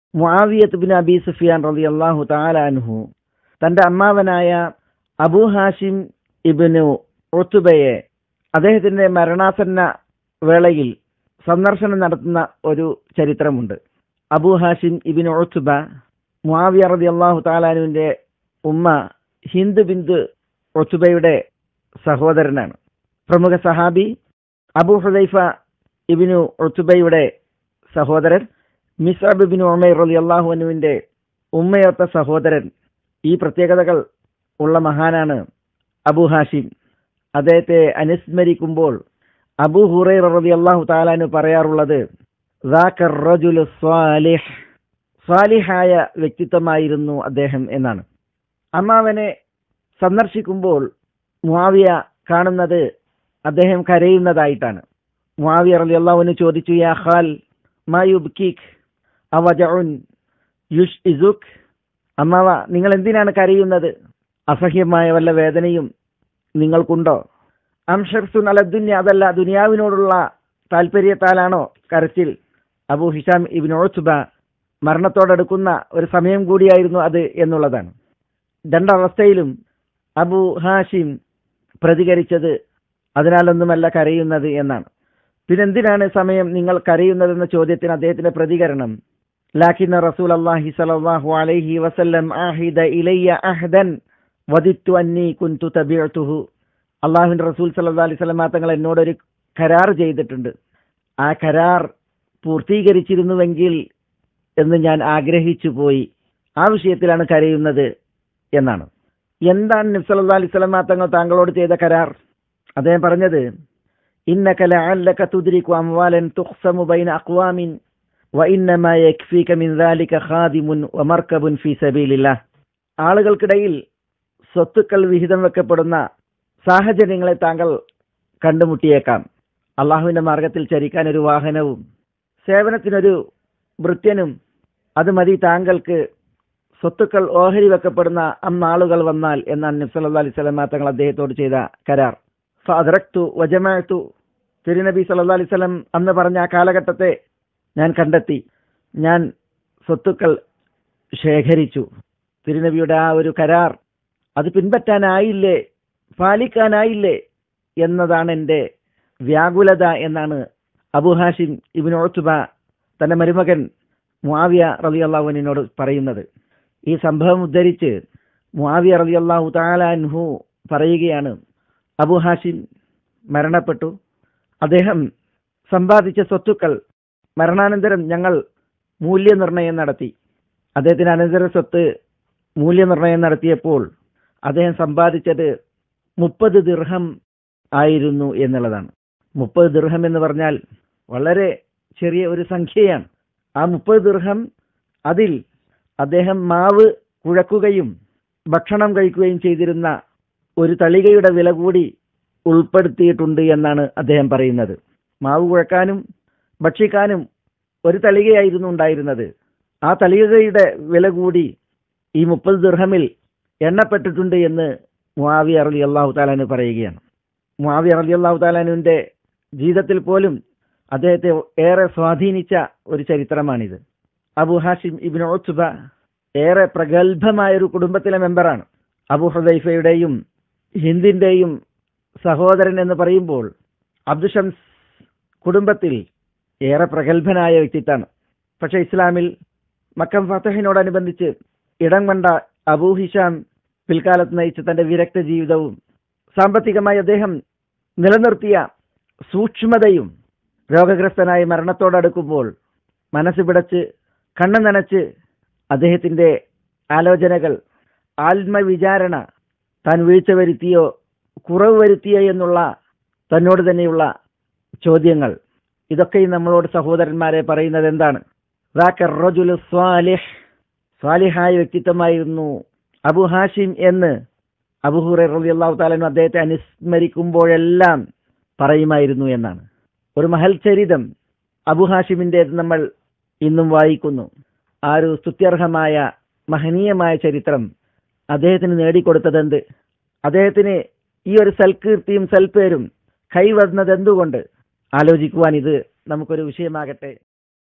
മുആവിയത്ത് bin Abi Sufyan റളിയല്ലാഹു തആല അൻഹു തന്റെ അമ്മാവനായ അബൂ ഹാഷിം ഇബ്നു ഉത്തുബയെ അദ്ദേഹത്തിന്റെ മരണാസന്ന വേളയിൽ സന്ദർശനം നടത്തുന്ന ഒരു ചരിത്രമുണ്ട് അബൂ ഹാഷിം ഇബിൻ ഉത്തുബ മുആവിയ റളിയല്ലാഹു തആലാനുവിന്റെ ഉമ്മ ഹിന്ദ് ബിന്ദു ഉത്തുബയുടെ സഹോദരനാണ് പ്രമുഖ സഹാബി അബൂ ഹുദൈഫ ഇബിനു ഉത്തുബയുടെ സഹോദരൻ മിസ്അബ് ബിൻ ഉമൈർ റളിയല്ലാഹു അൻഹുവിന്റെ ഉമ്മയൊത്ത സഹോദരൻ ഈ പ്രത്യേകതകൾ ഉള്ള മഹാനാണ് അബു ഹാഷിം അദ്ദേഹത്തെ അനുസ്മരിക്കുമ്പോൾ അബു ഹുറൈറ റളിയല്ലാഹു താലാനു പറയാറുള്ളത് "ദാക റജുലു സ്വാലിഹ് സ്വാലിഹായ വ്യക്തിത്വമായിരുന്നു അദ്ദേഹം എന്നാണ് അമ്മാവനെ സന്ദർശിക്കുമ്പോൾ മുആവിയ കാണുന്നത് അദ്ദേഹം കരയുന്നതായിട്ടാണ് മുആവിയ റളിയല്ലാഹുവിന് ചോദിച്ചു യാ ഖാൽ മാ യുബ്കീക് അവജഉൻ യുഷ്ഇസുക് അമ്മാവ നിങ്ങൾ എന്തിനാണ് കരയുന്നത് അസഹ്യമായ വല്ല വേദനയും നിങ്ങൾക്കുണ്ടോ അംഷർസുൻ അല ദുന്യ അതല്ല ദുനിയാവിനോടുള്ള താല്പര്യത്താലാണോ കരച്ചിൽ അബു ഹിഷാം ഇബിൻ ഓസുബ മരണത്തോടടുക്കുന്ന ഒരു സമയം കൂടിയായിരുന്നു അത് എന്നുള്ളതാണ് രണ്ടവസ്ഥയിലും അബു ഹാഷിം പ്രതികരിച്ചത് അതിനാലൊന്നുമല്ല കരയുന്നത് എന്നാണ് പിന്നെന്തിനാണ് സമയം നിങ്ങൾ കരയുന്നതെന്ന ചോദ്യത്തിന് അദ്ദേഹത്തിന്റെ പ്രതികരണം ലാക്കിന്ന റസൂൽ അള്ളാഹി സലല്ലാഹു അലൈഹി വസല്ലം ആഹിദ ഇലയ്യ അഹ്ദൻ വദിത്തു അന്നി കുന്തു തബിഅത്തുഹു അള്ളാഹുവിന്റെ റസൂൽ സല്ലല്ലാഹു അലൈഹി വസല്ലം തങ്ങൾ എന്നോടൊരു കരാർ ചെയ്തിട്ടുണ്ട് ആ കരാർ പൂർത്തീകരിച്ചിരുന്നുവെങ്കിൽ എന്ന് ഞാൻ ആഗ്രഹിച്ചു പോയി ആ വിഷയത്തിലാണ് കരയുന്നത് എന്നാണ് എന്താണ് നബ്സല്ലാ അലൈഹി സ്വലമ തങ്ങൾ താങ്കളോട് ചെയ്ത കരാർ അദ്ദേഹം പറഞ്ഞത് ഇന്നക ലഅല്ലക തുദ്രികു അംവാലൻ തുഖ്സമു ബൈന അഖ്വാമിൻ വഇന്നമാ യക്ഫീക മിൻ ദാലിക ഖാദിമുൻ വമർകബുൻ ഫീ സബീലില്ലാഹ് ആളുകൾക്കിടയിൽ സ്വത്തുക്കൾ വിഹിതം വെക്കപ്പെടുന്ന സാഹചര്യങ്ങളെ താങ്കൾ കണ്ടുമുട്ടിയേക്കാം അള്ളാഹുവിന്റെ മാർഗത്തിൽ ചരിക്കാൻ ഒരു വാഹനവും സേവനത്തിനൊരു ഭൃത്യനും അത് മതി താങ്കൾക്ക് സ്വത്തുക്കൾ ഓഹരി വെക്കപ്പെടുന്ന അന്നാളുകൾ വന്നാൽ എന്നാണ് നബ്സല്ലാ അലൈഹി സ്വലമ തങ്ങൾ അദ്ദേഹത്തോട് ചെയ്ത കരാർ ഫഅദ്റക്തു വജമഅത്തു തിരുനബി സല്ലല്ലാഹു അലൈഹി വസല്ലം അന്ന് പറഞ്ഞ ആ കാലഘട്ടത്തെ ഞാൻ കണ്ടെത്തി ഞാൻ സ്വത്തുക്കൾ ശേഖരിച്ചു തിരുനബിയുടെ ആ ഒരു കരാർ അത് പിൻപറ്റാനായില്ലേ പാലിക്കാനായില്ലേ എന്നതാണ് എൻ്റെ വ്യാകുലത എന്നാണ് അബു ഹാഷിം ഇബിൻ ഓത്തുബ തന്റെ മരുമകൻ മുആവിയ റളിയല്ലാഹുവിനോട് പറയുന്നത് ഈ സംഭവം ഉദ്ധരിച്ച് മുആവിയ റളിയല്ലാഹു തആല അൻഹു പറയുകയാണ് അബു ഹാഷിം മരണപ്പെട്ടു അദ്ദേഹം സമ്പാദിച്ച സ്വത്തുക്കൾ മരണാനന്തരം ഞങ്ങൾ മൂല്യനിർണയം നടത്തി അദ്ദേഹത്തിന് അനന്തര സ്വത്ത് മൂല്യനിർണയം നടത്തിയപ്പോൾ അദ്ദേഹം സമ്പാദിച്ചത് മുപ്പത് ദിർഹം ആയിരുന്നു എന്നുള്ളതാണ് മുപ്പത് ദിർഹം എന്ന് പറഞ്ഞാൽ വളരെ ചെറിയ ഒരു സംഖ്യയാണ് ആ മുപ്പത് ദിർഹം അതിൽ അദ്ദേഹം മാവ് കുഴക്കുകയും ഭക്ഷണം കഴിക്കുകയും ചെയ്തിരുന്ന ഒരു തളികയുടെ വില കൂടി ഉൾപ്പെടുത്തിയിട്ടുണ്ട് എന്നാണ് അദ്ദേഹം പറയുന്നത് മാവ് കുഴക്കാനും ഭക്ഷിക്കാനും ഒരു തളികയായിരുന്നു ഉണ്ടായിരുന്നത് ആ തളികയുടെ വില കൂടി ഈ മുപ്പത് ദിർഹമിൽ എണ്ണപ്പെട്ടിട്ടുണ്ട് എന്ന് മുആവി അറലി അള്ളാഹു താലാന് പറയുകയാണ് മുആവി അറലി അള്ളാഹു താലാനുവിന്റെ ജീവിതത്തിൽ പോലും അദ്ദേഹത്തെ ഏറെ സ്വാധീനിച്ച ഒരു ചരിത്രമാണിത് അബു ഹാഷിം ഇബിൻ ഒത്തുബ ഏറെ പ്രഗത്ഭമായ ഒരു കുടുംബത്തിലെ മെമ്പറാണ് അബു ഹുദൈഫയുടെയും ഹിന്ദിന്റെയും സഹോദരൻ എന്ന് പറയുമ്പോൾ അബ്ദുഷംസ് കുടുംബത്തിൽ ഏറെ പ്രഗത്ഭനായ വ്യക്തിത്വമാണ് പക്ഷെ ഇസ്ലാമിൽ മക്കം ഫത്തഹിനോടനുബന്ധിച്ച് ഇടം കണ്ട അബൂ ഹിഷാം പിൽക്കാലത്ത് നയിച്ച തന്റെ വിരക്ത ജീവിതവും സാമ്പത്തികമായി അദ്ദേഹം നിലനിർത്തിയ സൂക്ഷ്മതയും രോഗഗ്രസ്തനായി മരണത്തോടടുക്കുമ്പോൾ മനസ്സ് പിടച്ച് കണ്ണു നനച്ച് അദ്ദേഹത്തിന്റെ ആലോചനകൾ ആത്മവിചാരണ താൻ വീഴ്ച വരുത്തിയോ കുറവ് വരുത്തിയോ എന്നുള്ള തന്നോട് തന്നെയുള്ള ചോദ്യങ്ങൾ ഇതൊക്കെയും നമ്മളോട് സഹോദരന്മാരെ പറയുന്നത് എന്താണ് റജുൽ സ്വാലിഹ് സ്വാലിഹായ വ്യക്തിത്വമായിരുന്നു അബു ഹാഷിം എന്ന് അബുഹുറ റളിയല്ലാഹു താലു അദ്ദേഹത്തെ അനുസ്മരിക്കുമ്പോഴെല്ലാം പറയുമായിരുന്നു എന്നാണ് ഒരു മഹൽ ചരിതം അബു ഹാഷിമിൻ്റെത് നമ്മൾ ഇന്നും വായിക്കുന്നു ആ ഒരു സ്തുത്യർഹമായ മഹനീയമായ ചരിത്രം അദ്ദേഹത്തിന് നേടിക്കൊടുത്തതെന്ത് അദ്ദേഹത്തിന് ഈ ഒരു സൽകീർത്തിയും സൽപ്പേരും കൈവന്നത് എന്തുകൊണ്ട് ആലോചിക്കുവാൻ ഇത് നമുക്കൊരു വിഷയമാകട്ടെ